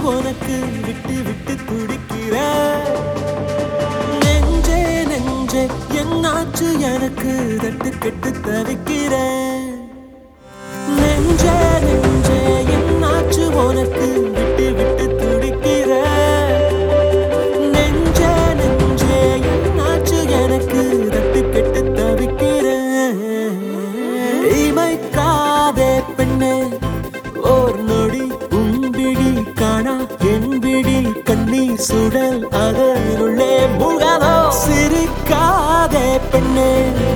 உனக்கு விட்டு விட்டு துடிக்கிற நெஞ்சே நெஞ்சே என்னாச்சு எனக்கு தட்டு கெட்டு தவிக்கிறேன் நெஞ்சே நெஞ்சே என்னாச்சு உனக்கு விட்டு விட்டு துடிக்கிற நெஞ்சே நெஞ்சே என்னாச்சு எனக்கு தட்டு கெட்டு தவிக்கிறேன் இமைக்காதே பெண்ணே ஓர் நொடி உன்பிடி காணா என்பிடி கண்ணீர் சுடல் அதனுள்ளே முகதோ சிரிக்காதே பெண்ணே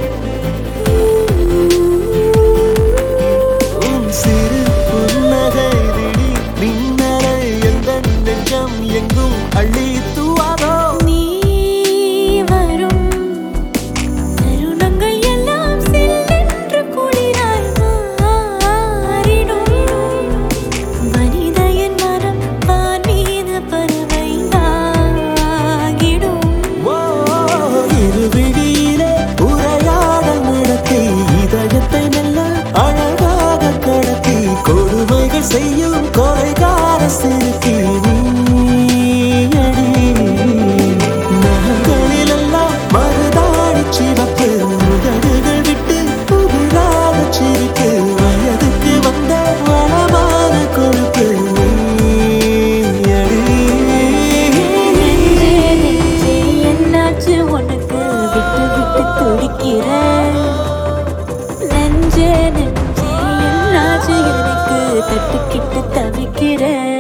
உன் சிறு புன்னகை விழி மின்னலை எந்த நெஞ்சம் எங்கும் அள்ளி தூவாதோ நீ வரும் தருணங்கள் எல்லாம் சில்லென்று குளிராய் மாறிடும் மனித என் மனம் வான் மீது பறவை ஆகிடும் ஓ, இருவிழியிலே உரையாடல் நடத்தி இதயத்தை மெல்ல அழகாக கடத்தி கொடுமைகள் செய்யும் கொலைகார சிறுக்கி நீயடி. நகங்களிலெல்லாம் மருதாணி சிவப்பு உதடுகள் விட்டு புதிராக சிரிப்பு வயதுக்கு வந்த வளமான கொழுப்பு நீயடி. நெஞ்சே நெஞ்சே என்னாச்சு உனக்கு விட்டு விட்டு துடிக்கிற நெஞ்சே நெஞ்சே என்னாச்சு எனக்கு தட்டுக்கிட்டு தவிக்கிற